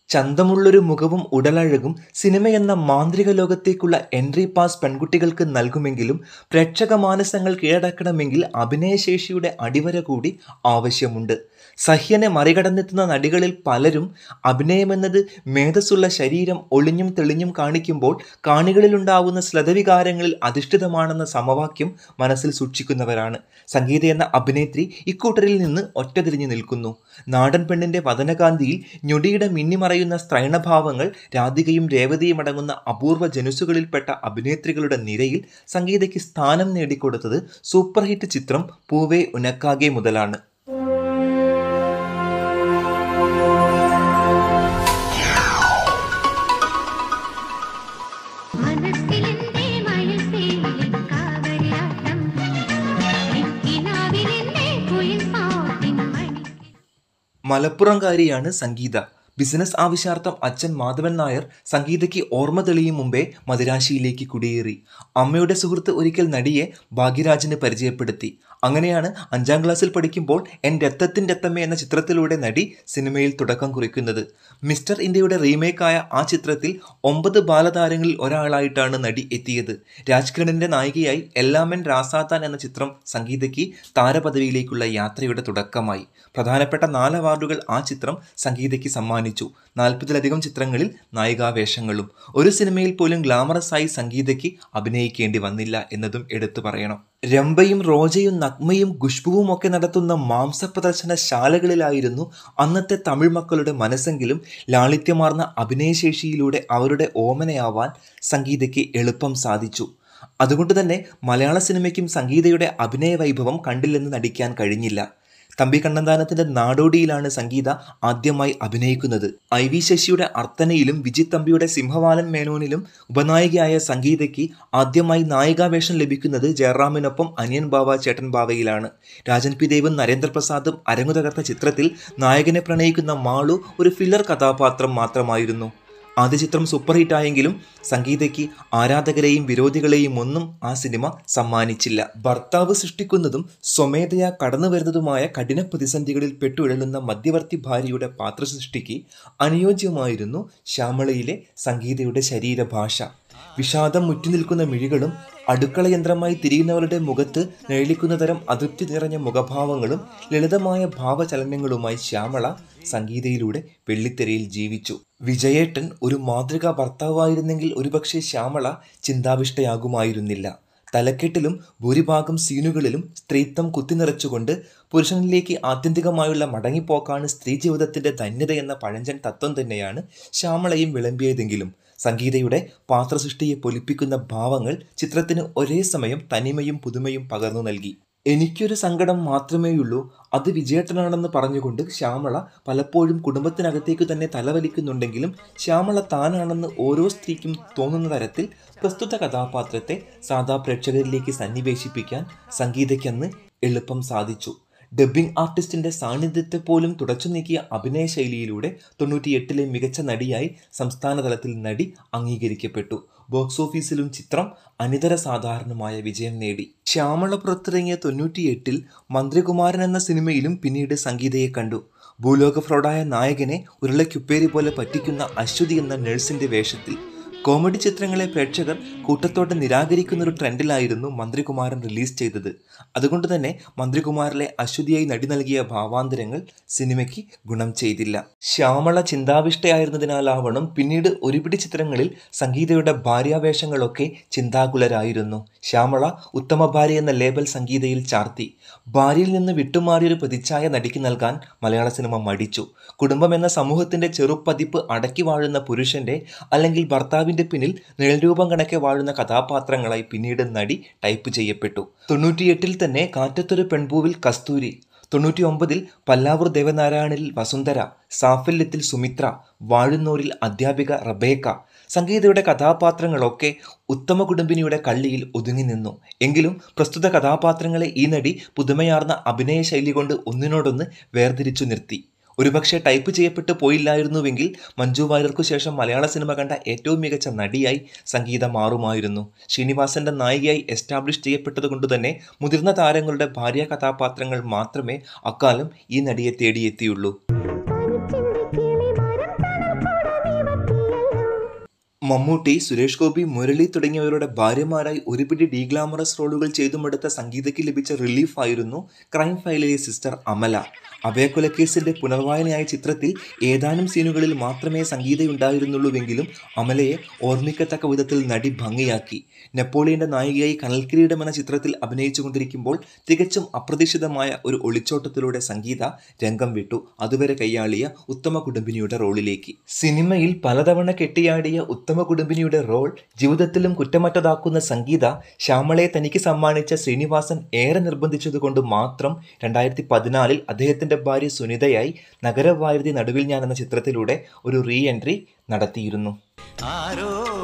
ചന്തമുള്ളൊരു മുഖവും ഉടലഴകും സിനിമയെന്ന മാന്ത്രിക ലോകത്തേക്കുള്ള entry pass പെൺകുട്ടികൾക്ക് നൽകുമെങ്കിലും പ്രേക്ഷക മാനസങ്ങൾ കീഴടക്കണമെങ്കിൽ അഭിനയശേഷിയുടെ അടിവര കൂടി ആവശ്യമുണ്ട് സഹ്യനെ മറികടന്നെത്തുന്ന നടികളിൽ പലരും അഭിനയമെന്നത് മേധസ്സുള്ള ശരീരം ഒളിഞ്ഞും തെളിഞ്ഞും കാണിക്കുമ്പോൾ കാണികളിലുണ്ടാവുന്ന സ്ലതവികാരങ്ങളിൽ അധിഷ്ഠിതമാണെന്ന സമവാക്യം മനസ്സിൽ സൂക്ഷിക്കുന്നവരാണ് സംഗീത എന്ന അഭിനേത്രി ഇക്കൂട്ടരിൽ നിന്ന് ഒറ്റതിരിഞ്ഞു നിൽക്കുന്നു നാടൻ പെണ്ണിന്റെ വദനകാന്തിയിൽ ഞൊടിയുടെ മിന്നിമറയുന്ന സ്ത്രൈണഭാവങ്ങൾ രാധികയും രേവതിയും അടങ്ങുന്ന അപൂർവ ജനുസുകളിൽപ്പെട്ട അഭിനേത്രികളുടെ നിരയിൽ സംഗീതയ്ക്ക് സ്ഥാനം നേടിക്കൊടുത്തത് സൂപ്പർ ഹിറ്റ് ചിത്രം പൂവേ ഉനക്കാകെ മുതലാണ് മനസ്സിലെന്തേ മഴത്തേയിലിൻ കാവടിയാട്ടം കിനാവിലെന്തേ കുയിൽ പാട്ടിൻ മണി മലപ്പുറംകാരിയാണ് സംഗീത ബിസിനസ് ആവശ്യാർത്ഥം അച്ഛൻ മാധവൻ നായർ സംഗീതയ്ക്ക് ഓർമ്മ തെളിയും മുമ്പേ മദിരാശിയിലേക്ക് കുടിയേറി അമ്മയുടെ സുഹൃത്ത് ഒരിക്കൽ നടിയെ ഭാഗ്യരാജിന് പരിചയപ്പെടുത്തി അങ്ങനെയാണ് അഞ്ചാം ക്ലാസ്സിൽ പഠിക്കുമ്പോൾ എൻ രത്തത്തിൻ രത്തമ്മ എന്ന ചിത്രത്തിലൂടെ നടി സിനിമയിൽ തുടക്കം കുറിക്കുന്നത് മിസ്റ്റർ ഇന്ത്യയുടെ റീമേക്കായ ആ ചിത്രത്തിൽ ഒമ്പത് ബാലതാരങ്ങളിൽ ഒരാളായിട്ടാണ് നടി എത്തിയത് രാജ്കിരണിന്റെ നായികയായി എല്ലാമൻ രാസാത്താൻ എന്ന ചിത്രം സംഗീതയ്ക്ക് താരപദവിയിലേക്കുള്ള യാത്രയുടെ തുടക്കമായി പ്രധാനപ്പെട്ട നാല് അവാർഡുകൾ ആ ചിത്രം സംഗീതയ്ക്ക് സമ്മാനിച്ചു നാൽപ്പതിലധികം ചിത്രങ്ങളിൽ നായികാവേഷങ്ങളും ഒരു സിനിമയിൽ പോലും ഗ്ലാമറസ് ആയി സംഗീതയ്ക്ക് അഭിനയിക്കേണ്ടി വന്നില്ല എന്നതും എടുത്തു പറയണം രംഭയും റോജയും നഗ്മയും ഖുഷ്ബുവും ഒക്കെ നടത്തുന്ന മാംസ പ്രദർശന ശാലകളിലായിരുന്നു അന്നത്തെ തമിഴ് മക്കളുടെ മനസ്സെങ്കിലും ലാളിത്യമാർന്ന അഭിനയശേഷിയിലൂടെ അവരുടെ ഓമനയാവാൻ സംഗീതയ്ക്ക് എളുപ്പം സാധിച്ചു അതുകൊണ്ട് തന്നെ മലയാള സിനിമയ്ക്കും സംഗീതയുടെ അഭിനയ വൈഭവം കണ്ടില്ലെന്ന് നടിക്കാൻ കഴിഞ്ഞില്ല തമ്പി കണ്ണന്താനത്തിന്റെ നാടോടിയിലാണ് സംഗീത ആദ്യമായി അഭിനയിക്കുന്നത് ഐ വി ശശിയുടെ അർത്തനയിലും വിജിത് തമ്പിയുടെ സിംഹവാലൻ മേനോനിലും ഉപനായികയായ സംഗീതയ്ക്ക് ആദ്യമായി നായികാവേഷം ലഭിക്കുന്നത് ജയറാമിനൊപ്പം അനിയൻ ബാവ ചേട്ടൻ ബാവയിലാണ് രാജൻ പി ദേവും നരേന്ദ്രപ്രസാദും അരങ്ങു തകർത്ത ചിത്രത്തിൽ നായകനെ പ്രണയിക്കുന്ന മാളു ഒരു ഫില്ലർ കഥാപാത്രം മാത്രമായിരുന്നു ആദ്യ ചിത്രം സൂപ്പർ ഹിറ്റായെങ്കിലും സംഗീതയ്ക്ക് ആരാധകരെയും വിരോധികളെയും ഒന്നും ആ സിനിമ സമ്മാനിച്ചില്ല ഭർത്താവ് സൃഷ്ടിക്കുന്നതും സ്വമേധയാ കടന്നു വരുന്നതുമായ കഠിന പ്രതിസന്ധികളിൽ പെട്ടുഴലുന്ന മധ്യവർത്തി ഭാര്യയുടെ പാത്രസൃഷ്ടിക്ക് അനുയോജ്യമായിരുന്നു ശ്യാമളയിലെ സംഗീതയുടെ ശരീരഭാഷ വിഷാദം മുറ്റിനിൽക്കുന്ന മിഴികളും അടുക്കള യന്ത്രമായി തിരിയുന്നവരുടെ മുഖത്ത് നിഴലിക്കുന്ന തരം അതൃപ്തി നിറഞ്ഞ മുഖഭാവങ്ങളും ലളിതമായ ഭാവചലനങ്ങളുമായി ശ്യാമള സംഗീതയിലൂടെ വെള്ളിത്തെരയിൽ ജീവിച്ചു വിജയേട്ടൻ ഒരു മാതൃകാ ഭർത്താവായിരുന്നെങ്കിൽ ഒരുപക്ഷെ ശ്യാമള ചിന്താവിഷ്ടയാകുമായിരുന്നില്ല തലക്കെട്ടിലും ഭൂരിഭാഗം സീനുകളിലും സ്ത്രീത്വം കുത്തിനിറച്ചുകൊണ്ട് പുരുഷനിലേക്ക് ആത്യന്തികമായുള്ള മടങ്ങിപ്പോക്കാണ് സ്ത്രീ ജീവിതത്തിന്റെ ധന്യത എന്ന പഴഞ്ചൻ തത്വം തന്നെയാണ് ശ്യാമളയും വിളമ്പിയതെങ്കിലും സംഗീതയുടെ പാത്രസൃഷ്ടിയെ പൊലിപ്പിക്കുന്ന ഭാവങ്ങൾ ചിത്രത്തിന് ഒരേ സമയം തനിമയും പുതുമയും പകർന്നു നൽകി എനിക്കൊരു സങ്കടം മാത്രമേയുള്ളൂ അത് വിജയേട്ടനാണെന്ന് പറഞ്ഞുകൊണ്ട് ശ്യാമള പലപ്പോഴും കുടുംബത്തിനകത്തേക്ക് തന്നെ തലവലിക്കുന്നുണ്ടെങ്കിലും ശ്യാമള താനാണെന്ന് ഓരോ സ്ത്രീക്കും തോന്നുന്ന തരത്തിൽ പ്രസ്തുത കഥാപാത്രത്തെ സാധാ പ്രേക്ഷകരിലേക്ക് സന്നിവേശിപ്പിക്കാൻ സംഗീതയ്ക്കന്ന് എളുപ്പം സാധിച്ചു ഡബ്ബിംഗ് ആർട്ടിസ്റ്റിന്റെ സാന്നിധ്യത്തെ പോലും തുടച്ചു നീക്കിയ അഭിനയ ശൈലിയിലൂടെ തൊണ്ണൂറ്റിയെട്ടിലെ മികച്ച നടിയായി സംസ്ഥാന തലത്തിൽ നടി അംഗീകരിക്കപ്പെട്ടു ബോക്സ് ഓഫീസിലും ചിത്രം അനിതര സാധാരണമായ വിജയം നേടി ശ്യാമള പുറത്തിറങ്ങിയ തൊണ്ണൂറ്റിയെട്ടിൽ മന്ത്രികുമാരൻ എന്ന സിനിമയിലും പിന്നീട് സംഗീതയെ കണ്ടു ഭൂലോക ഫ്രോഡായ നായകനെ ഉരുളയ്ക്കുപ്പേരി പോലെ പറ്റിക്കുന്ന അശ്വതി എന്ന നഴ്സിന്റെ വേഷത്തിൽ കോമഡി ചിത്രങ്ങളെ പ്രേക്ഷകർ കൂട്ടത്തോടെ നിരാകരിക്കുന്ന ഒരു ട്രെൻഡിലായിരുന്നു മന്ത്രികുമാരൻ റിലീസ് ചെയ്തത് അതുകൊണ്ട് തന്നെ മന്ത്രികുമാറിലെ അശ്വതിയായി നടി നൽകിയ ഭാവാന്തരങ്ങൾ സിനിമയ്ക്ക് ഗുണം ചെയ്തില്ല ശ്യാമള ചിന്താവിഷ്ടയായിരുന്നതിനാലാവണം പിന്നീട് ഒരുപിടി ചിത്രങ്ങളിൽ സംഗീതയുടെ ഭാര്യാവേഷങ്ങളൊക്കെ ചിന്താകുലരായിരുന്നു ശ്യാമള ഉത്തമ ഭാര്യ എന്ന ലേബൽ സംഗീതയിൽ ചാർത്തി ഭാര്യയിൽ നിന്ന് വിട്ടുമാറിയൊരു പ്രതിച്ഛായ നടിക്ക് നൽകാൻ മലയാള സിനിമ മടിച്ചു കുടുംബം എന്ന സമൂഹത്തിന്റെ ചെറുപ്പതിപ്പ് അടക്കി വാഴുന്ന പുരുഷന്റെ അല്ലെങ്കിൽ ഭർത്താവിന്റെ പിന്നിൽ നിഴൽരൂപം കണക്കെ വാഴുന്ന കഥാപാത്രങ്ങളായി പിന്നീട് നടി ടൈപ്പ് ചെയ്യപ്പെട്ടു തൊണ്ണൂറ്റിയെട്ടിൽ തന്നെ കാറ്റത്തൊരു പെൺപൂവിൽ കസ്തൂരി തൊണ്ണൂറ്റി ഒമ്പതിൽ പല്ലാവൂർ ദേവനാരായണിൽ വസുന്ധര സാഫല്യത്തിൽ സുമിത്ര വാഴുന്നൂരിൽ അധ്യാപിക റബേക്ക സംഗീതയുടെ കഥാപാത്രങ്ങളൊക്കെ ഉത്തമ കുടുംബിനിയുടെ കള്ളിയിൽ ഒതുങ്ങി നിന്നു എങ്കിലും പ്രസ്തുത കഥാപാത്രങ്ങളെ ഈ നടി പുതുമയാർന്ന അഭിനയ ശൈലി കൊണ്ട് ഒന്നിനോടൊന്ന് വേർതിരിച്ചു നിർത്തി ഒരുപക്ഷെ ടൈപ്പ് ചെയ്യപ്പെട്ടു പോയില്ലായിരുന്നുവെങ്കിൽ മഞ്ജു വാര്യർക്കു ശേഷം മലയാള സിനിമ കണ്ട ഏറ്റവും മികച്ച നടിയായി സംഗീത മാറുമായിരുന്നു ശ്രീനിവാസന്റെ നായികയായി എസ്റ്റാബ്ലിഷ് ചെയ്യപ്പെട്ടതുകൊണ്ട് തന്നെ മുതിർന്ന താരങ്ങളുടെ ഭാര്യ കഥാപാത്രങ്ങൾ മാത്രമേ അക്കാലം ഈ നടിയെ തേടിയെത്തിയുള്ളൂ പനിച്ചിന്റെ കിളിമരം തണൽ മമ്മൂട്ടി സുരേഷ് ഗോപി മുരളി തുടങ്ങിയവരുടെ ഭാര്യമാരായി ഒരു പിടി ഡീഗ്ലാമറസ് റോളുകൾ ചെയ്തുമെടുത്ത സംഗീതയ്ക്ക് ലഭിച്ച റിലീഫായിരുന്നു ക്രൈം ഫയലിലെ സിസ്റ്റർ അമല അഭയക്കൊലക്കേസിന്റെ പുനർവായനയായ ചിത്രത്തിൽ ഏതാനും സീനുകളിൽ മാത്രമേ സംഗീതയുണ്ടായിരുന്നുള്ളൂവെങ്കിലും അമലയെ ഓർമ്മിക്കത്തക്ക വിധത്തിൽ നടി ഭംഗിയാക്കി നെപ്പോളിയന്റെ നായികയായി കനൽക്കിരീടം എന്ന ചിത്രത്തിൽ അഭിനയിച്ചുകൊണ്ടിരിക്കുമ്പോൾ തികച്ചും അപ്രതീക്ഷിതമായ ഒരു ഒളിച്ചോട്ടത്തിലൂടെ സംഗീത രംഗം വിട്ടു അതുവരെ കൈയാളിയ ഉത്തമ കുടുംബിനിയുടെ റോളിലേക്ക് സിനിമയിൽ പലതവണ കെട്ടിയാടിയ ഉത്തമ കുടുംബിനിയുടെ റോൾ ജീവിതത്തിലും കുറ്റമറ്റതാക്കുന്ന സംഗീത ശ്യാമളയെ തനിക്ക് സമ്മാനിച്ച ശ്രീനിവാസൻ ഏറെ നിർബന്ധിച്ചതുകൊണ്ട് മാത്രം രണ്ടായിരത്തി പതിനാലിൽ അദ്ദേഹത്തിന്റെ ഭാര്യ സുനിതയായി നഗരവാരുതി നടുവിൽ ഞാൻ എന്ന ചിത്രത്തിലൂടെ ഒരു റീ എൻട്രി നടത്തിയിരുന്നു ആരോ